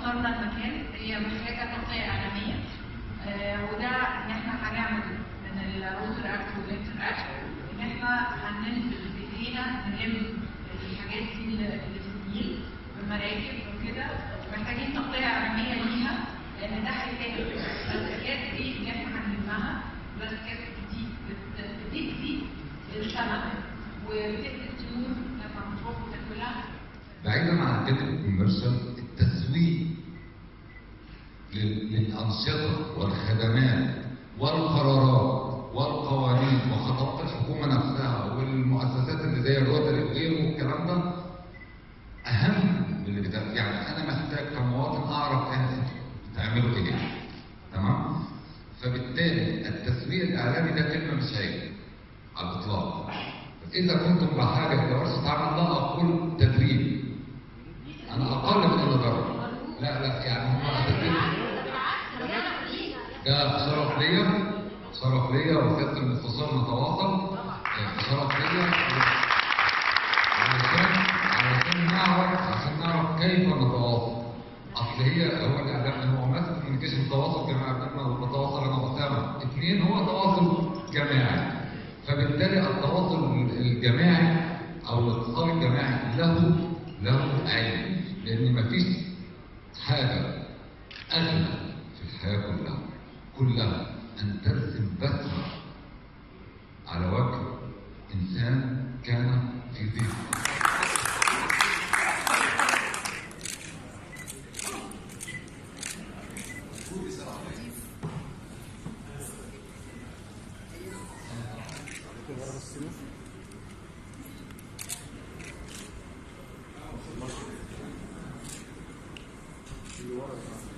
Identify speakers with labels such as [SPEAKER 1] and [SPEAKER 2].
[SPEAKER 1] اخترنا المكان هي محتاجه تغطيه اعلاميه آه، وده ان احنا هنعمل من الروتر اكت واللينتر اكت ان احنا هننزل بايدينا نلم الحاجات دي اللي اللي في النيل والمراكب وكده محتاجين تغطيه اعلاميه ليها لان ده هيساهم البلاستيكات دي اللي احنا هنلمها البلاستيكات دي بت- بتدي للسمك وبتدي الطيور لما بتروح وتاكلها
[SPEAKER 2] بعيدا عن كده الكوميرشال التسويق لل- للأنشطة والخدمات والقرارات والقوانين وخطوات الحكومة نفسها والمؤسسات اللي زي الروتري وغيره والكلام ده أهم من اللي بتاع يعني أنا محتاج كمواطن أعرف أنت بتعملوا إيه تمام؟ فبالتالي التسويق الإعلامي ده كلمة مش عيب على الإطلاق إذا كنتم بحاجة إلى ورشة عمل لا أقول تدريب أنا أقل من أن أدرب لا لا يعني هم تدريب ده شرف ليا شرف ليا وسيادة المستشار نتواصل آه، شرف ليا علشان علشان نعرف عشان نعرف كيف نتواصل اصل هي هو الاعلام هو ماسك كوميونيكيشن تواصل جماعي بيننا بتواصل انا واسامه اثنين هو تواصل جماعي فبالتالي التواصل الجماعي او الاتصال الجماعي له له عين لان مفيش حاجه اغلى في الحياه كلها كلها ان ترسم بسمه على وجه انسان كان في ذهنه
[SPEAKER 3] اللي ورا